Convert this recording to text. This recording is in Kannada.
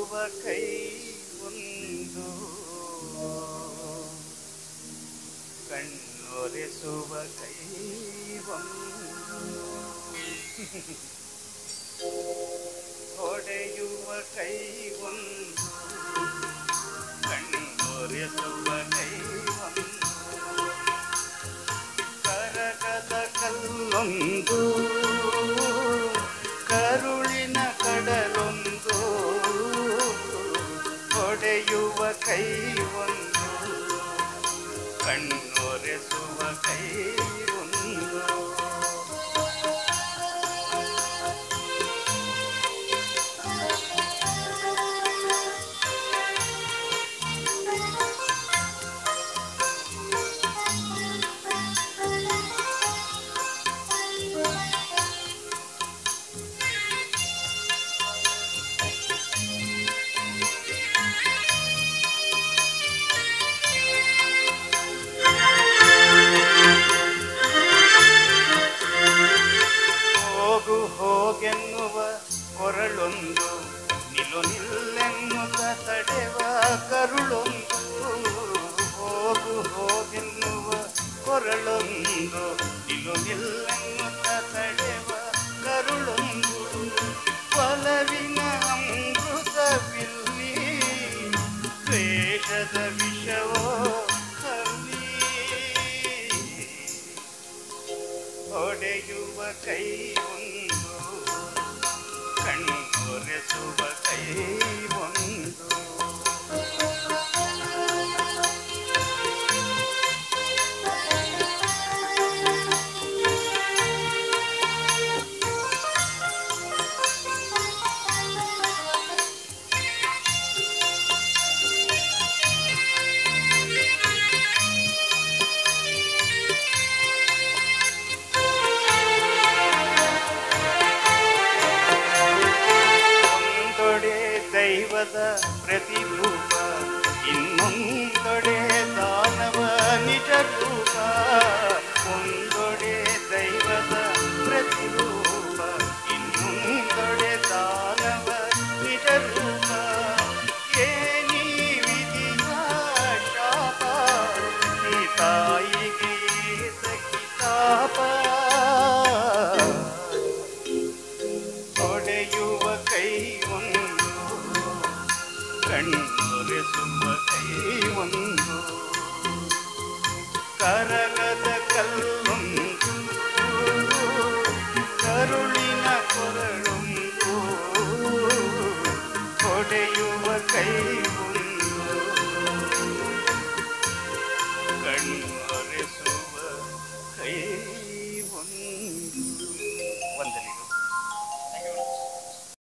ಕಣ್ಣೊರೆಸುವ ಕೈ ಒಂದು ಕಣ್ಣೊರೆಸುವ ಕೈ ಒಂದು ಹೊಡೆಯುವ ಕೈ ಒಂದು ಕಣ್ಣೊರೆಸುವ ಕೈ ಒಂದು ಕರಗದ ಕಲ್ಲೊಂದು ಕರುಳಿನ ಕಡಲೊಂದು ಹೊಡೆಯುವ ಕೈ ಒಂದು ಕಣ್ಣೊರೆಸುವ ಕೈ ಒಂದು ಹೋಗು ಹೋಗೆನ್ನುವ ಕೊರಳೊಂದು ನಿಲು ನಿಲ್ಲೆನ್ನುತ್ತ ತಡೆವ ಕರುಳೊಂದು ಹೋಗು ಹೋಗೆನ್ನುವ ಕೊರಳೊಂದು ನಿಲು ನಿಲ್ಲೆನ್ನುತ್ತ ತಡೆವ ಕರುಳೊಂದು ಒಲವಿನ ಅಮೃತವಿಲ್ಲಿ ದ್ವೇಷದ ವಿಷವೋ ಹಲ್ಲಿ ಹೊಡೆಯುವ ಕೈ ಒಂದು ಕಣ್ಣೊರೆಸುವ ಕೈ ಒಂದು ಒಂದೊಡೆ ದೈವದ ಪ್ರತಿರೂಪ ಇನ್ನೊಂದೊಡೆ ದಾನವ ನಿಜ ರೂಪ ಒಂದೊಡೆ ದೈವದ ಪ್ರತಿರೂಪ ಇನ್ನೊಂದೊಡೆ ದಾನವ ನಿಜ ರೂಪ ಏನಿ ವಿಧಿಯ ಶಾಪ ಈ ತಾಯಿಗೆ ಸಖಿ ತಾಪ ಹೊಡೆಯುವ ಕೈ ಒಂದು ಕಣ್ಣೊರೆಸುವ ಕೈ ಒಂದು ಕರಗದ ಕಲ್ಲೊಂದು ಕರುಳಿನ ಕೊರಳೊಂದು ಹೊಡೆಯುವ ಕೈ ಒಂದು